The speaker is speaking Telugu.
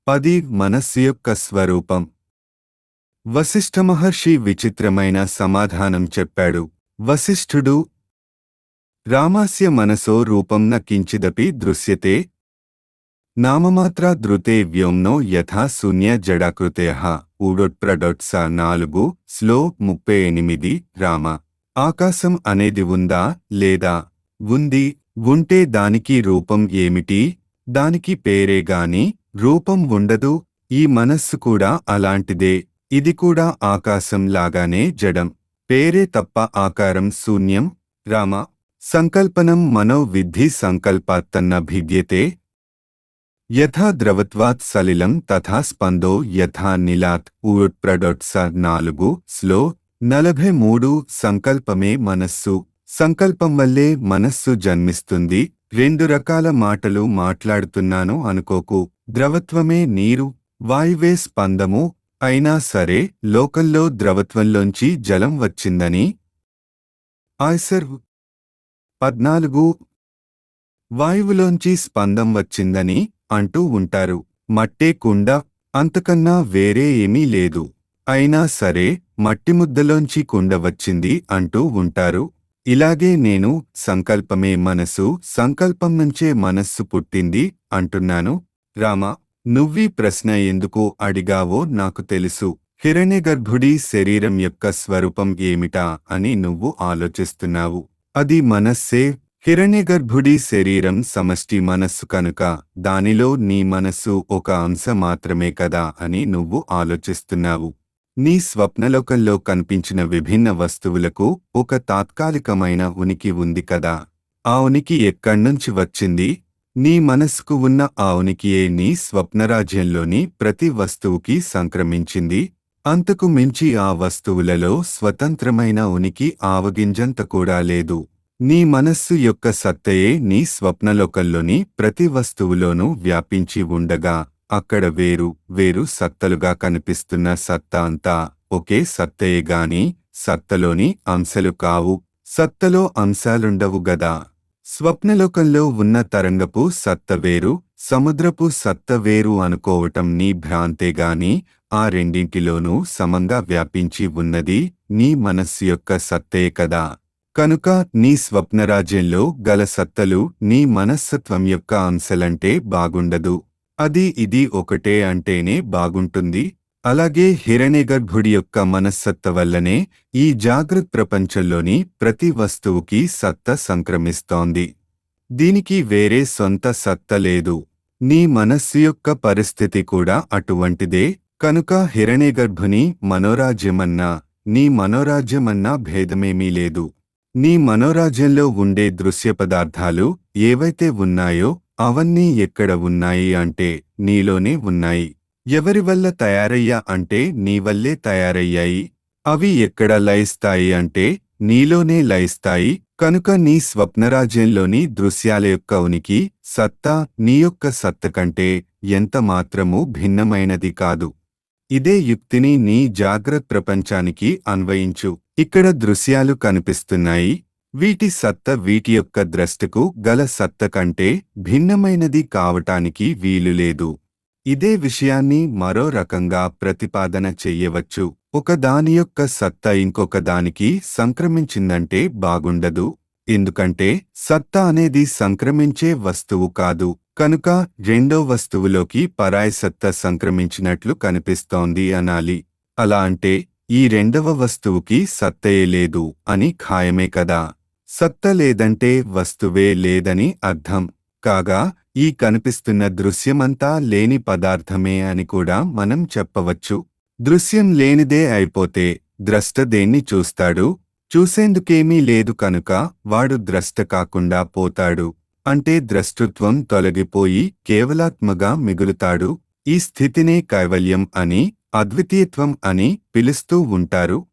పది మనస్సు యొక్క స్వరూపం వశిష్ఠమహర్షి విచిత్రమైన సమాధానం చెప్పాడు వశిష్ఠుడు రామాస్య మనసో రూపం న కించిదపి దృశ్యతే నామమాత్ర ధృతే వ్యోమ్నో యథా శూన్య జడాకృతయ ఊడొట్ప్రడొట్స నాలుగు స్లో ముప్పై ఎనిమిది రామ ఆకాశం అనేది ఉందా లేదా ఉంది ఉంటే దానికి రూపం ఏమిటి దానికి పేరే గాని రూపం ఉండదు ఈ మనస్సు కూడా అలాంటిదే ఇది కూడా ఆకాశం లాగానే జడం పేరే తప్ప ఆకారం శూన్యం రామ సంకల్పనం మనో విద్ధి సంకల్పాత్తన్న భిద్యతే యథా ద్రవత్వాత్ సలిలం తథా స్పందో యథా నిలాత్ ఊట్ప్రడొట్స నాలుగు స్లో నలభై మూడు సంకల్పమే మనస్సు సంకల్పం వల్లే మనస్సు జన్మిస్తుంది రెండు రకాల మాటలు మాట్లాడుతున్నాను అనుకోకు ద్రవత్వమే నీరు వాయువే స్పందము అయినా సరే లోకంలో ద్రవత్వంలోంచి జలం వచ్చిందని ఆయ్సర్ పద్నాలుగు వాయువులోంచి స్పందం వచ్చిందని అంటూ ఉంటారు మట్టే కుండ అంతకన్నా వేరే ఏమీ లేదు అయినా సరే మట్టి ముద్దలోంచి కుండ వచ్చింది అంటూ ఉంటారు ఇలాగే నేను సంకల్పమే మనసు సంకల్పం నుంచే మనస్సు పుట్టింది అంటున్నాను రామ నువ్వీ ప్రశ్న ఎందుకు అడిగావో నాకు తెలుసు హిరణ్యగర్భుడి శరీరం యొక్క స్వరూపం ఏమిటా అని నువ్వు ఆలోచిస్తున్నావు అది మనస్సే హిరణ్యగర్భుడి శరీరం సమష్టి మనస్సు కనుక దానిలో నీ మనస్సు ఒక అంశ మాత్రమే కదా అని నువ్వు ఆలోచిస్తున్నావు నీ స్వప్నలోకంలో కనిపించిన విభిన్న వస్తువులకు ఒక తాత్కాలికమైన ఉనికి ఉంది కదా ఆ ఉనికి ఎక్కడ్నుంచి వచ్చింది నీ మనస్సుకు ఉన్న ఆ ఉనికియే నీ స్వప్నరాజ్యంలోని ప్రతి వస్తువుకి సంక్రమించింది అంతకు మించి ఆ వస్తువులలో స్వతంత్రమైన ఉనికి ఆవగింజంత కూడా లేదు నీ మనస్సు యొక్క సత్తయే నీ స్వప్నలోకంలోని ప్రతి వస్తువులోనూ వ్యాపించి ఉండగా అక్కడ వేరు వేరు సత్తలుగా కనిపిస్తున్న సత్తా అంతా ఒకే సత్తయే గాని సత్తలోని అంశలు కావు సత్తలో అంశాలుండవు గదా స్వప్నలోకంలో ఉన్న తరంగపు సత్త వేరు సముద్రపు సత్త వేరు అనుకోవటం నీ భ్రాంతే గాని ఆ రెండింటిలోనూ సమంగా వ్యాపించి ఉన్నది నీ మనస్సు యొక్క సత్తే కదా కనుక నీ స్వప్నరాజ్యంలో గల సత్తలు నీ మనస్తత్వం యొక్క అంశలంటే బాగుండదు అది ఇది ఒకటే అంటేనే బాగుంటుంది అలాగే హిరణ్యగర్భుడి యొక్క మనస్సత్త వల్లనే ఈ జాగృత్ ప్రపంచంలోని ప్రతి వస్తువుకి సత్త సంక్రమిస్తోంది దీనికి వేరే సొంత సత్త లేదు నీ మనస్సు యొక్క పరిస్థితి కూడా అటువంటిదే కనుక హిరణ్యగర్భుని మనోరాజ్యమన్నా నీ మనోరాజ్యమన్నా భేదమేమీ లేదు నీ మనోరాజ్యంలో ఉండే దృశ్య పదార్థాలు ఏవైతే ఉన్నాయో అవన్నీ ఎక్కడ ఉన్నాయి అంటే నీలోనే ఉన్నాయి ఎవరి వల్ల తయారయ్యా అంటే నీ వల్లే తయారయ్యాయి అవి ఎక్కడ లయిస్తాయి అంటే నీలోనే లయిస్తాయి కనుక నీ స్వప్నరాజ్యంలోని దృశ్యాల యొక్క ఉనికి సత్తా నీ యొక్క సత్త కంటే ఎంత మాత్రమూ భిన్నమైనది కాదు ఇదే యుక్తిని నీ జాగ్రత్త ప్రపంచానికి అన్వయించు ఇక్కడ దృశ్యాలు కనిపిస్తున్నాయి వీటి సత్త వీటి యొక్క ద్రష్టకు గల సత్త కంటే భిన్నమైనది కావటానికి వీలులేదు ఇదే విషయాన్ని మరో రకంగా ప్రతిపాదన చెయ్యవచ్చు ఒక దాని యొక్క సత్తా ఇంకొక దానికి సంక్రమించిందంటే బాగుండదు ఎందుకంటే సత్తా అనేది సంక్రమించే వస్తువు కాదు కనుక రెండో వస్తువులోకి పరాయి సత్తా సంక్రమించినట్లు కనిపిస్తోంది అనాలి అలా అంటే ఈ రెండవ వస్తువుకి సత్తయే లేదు అని ఖాయమే కదా సత్త లేదంటే వస్తువే లేదని అర్థం కాగా ఈ కనిపిస్తున్న దృశ్యమంతా లేని పదార్థమే అని కూడా మనం చెప్పవచ్చు దృశ్యం లేనిదే అయిపోతే ద్రష్ట దేన్ని చూస్తాడు చూసేందుకేమీ లేదు కనుక వాడు ద్రష్ట కాకుండా పోతాడు అంటే ద్రష్టృత్వం తొలగిపోయి కేవలాత్మగా మిగులుతాడు ఈ స్థితినే కైవల్యం అని అద్వితీయత్వం అని పిలుస్తూ ఉంటారు